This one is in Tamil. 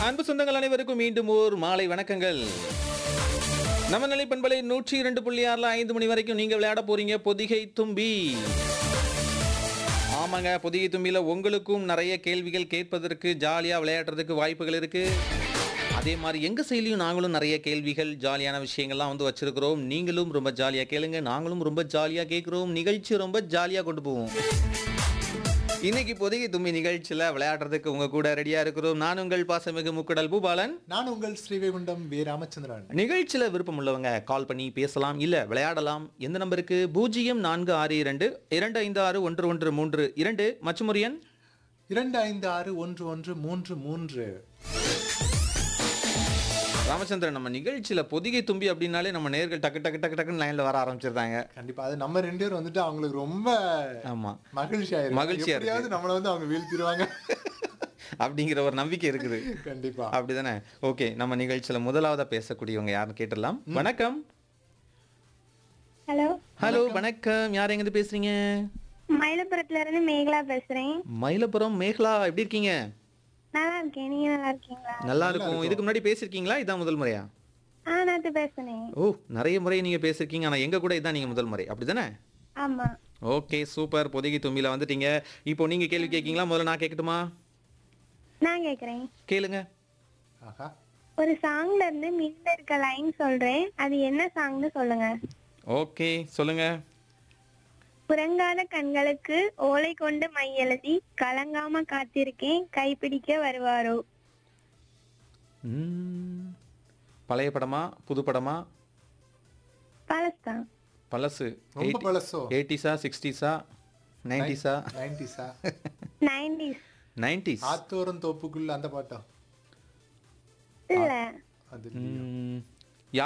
அன்பு சொந்தங்கள் அனைவருக்கும் மீண்டும் ஓர் மாலை வணக்கங்கள் நம்ம நிலை பண்பலை நூற்றி இரண்டு புள்ளி ஆறுல ஐந்து மணி வரைக்கும் நீங்க விளையாட போறீங்க பொதிகை தும்பி ஆமாங்க பொதிகை தும்பியில உங்களுக்கும் நிறைய கேள்விகள் கேட்பதற்கு ஜாலியா விளையாடுறதுக்கு வாய்ப்புகள் இருக்கு அதே மாதிரி எங்க செயலியும் நாங்களும் நிறைய கேள்விகள் ஜாலியான விஷயங்கள்லாம் வந்து வச்சிருக்கிறோம் நீங்களும் ரொம்ப ஜாலியா கேளுங்க நாங்களும் ரொம்ப ஜாலியா கேட்கிறோம் நிகழ்ச்சி ரொம்ப ஜாலியா கொண்டு போவோம் இன்னைக்கு பொதிகை தும்பி நிகழ்ச்சியில விளையாடுறதுக்கு உங்க கூட ரெடியா இருக்கிறோம் நான் உங்கள் பாசமிகு முக்குடல் பூபாலன் நான் உங்கள் ஸ்ரீவைகுண்டம் வி ராமச்சந்திரன் நிகழ்ச்சியில விருப்பம் உள்ளவங்க கால் பண்ணி பேசலாம் இல்ல விளையாடலாம் எந்த நம்பருக்கு பூஜ்ஜியம் நான்கு ஆறு இரண்டு இரண்டு ஐந்து ஆறு ஒன்று ஒன்று மூன்று இரண்டு மற்றும் ஒரு எண் இரண்டு ஐந்து ஆறு ஒன்று ஒன்று மூன்று மூன்று ராமச்சந்திரன் நம்ம நிகழ்ச்சியில பொதிகை தும்பி அப்படின்னாலே நம்ம நேர்கள் டக்கு டக்கு டக்கு டக்குன்னு லைன்ல வர ஆரம்பிச்சிருந்தாங்க கண்டிப்பா அது நம்ம ரெண்டு பேரும் வந்துட்டு அவங்களுக்கு ரொம்ப ஆமா மகிழ்ச்சி ஆயிருக்கு மகிழ்ச்சியா இருக்கு. எப்படியாவது நம்மள வந்து அவங்க வீழ்த்திடுவாங்க அப்படிங்கிற ஒரு நம்பிக்கை இருக்குது கண்டிப்பா அப்படிதானே ஓகே நம்ம நிகழ்ச்சியில முதலாவதா பேசக்கூடியவங்க யாருன்னு கேட்டுடலாம் வணக்கம் ஹலோ ஹலோ வணக்கம் யார் எங்கிருந்து பேசுறீங்க மயிலப்புரத்துல இருந்து மேகலா பேசுறேன் மயிலப்புரம் மேகலா எப்படி இருக்கீங்க நல்லா இருக்கேன் நீங்க நல்லா இருக்கீங்களா நல்லா இருக்கும் இதுக்கு முன்னாடி பேசிருக்கீங்களா இதான் முதல் முறையா ஆ நேத்து பேசுனேன் ஓ நிறைய முறை நீங்க பேசிருக்கீங்க ஆனா எங்க கூட இதான் நீங்க முதல் முறை அப்படிதானே ஆமா ஓகே சூப்பர் பொதுகி தும்பில வந்துட்டீங்க இப்போ நீங்க கேள்வி கேட்கீங்களா முதல்ல நான் கேட்கட்டுமா நான் கேக்குறேன் கேளுங்க ஆஹா ஒரு சாங்ல இருந்து மின்ன இருக்க லைன் சொல்றேன் அது என்ன சாங்னு சொல்லுங்க ஓகே சொல்லுங்க புறங்காத கண்களுக்கு ஓலை கொண்டு மை எழுதி கலங்காம காத்திருக்கேன் கைப்பிடிக்க வருவாரோ ம், பழைய படமா புது படமா பழஸ்தான் பழசு ரொம்ப பழசோ எயிட்டிஸா சிக்ஸ்டீஸா நைன்டிஸா நைன்டிஸா நைன்டிஸ் நைன்டிஸ் ஆத்தோரம் தோப்புக்குள்ள அந்த பாட்டா இல்ல அது ம்,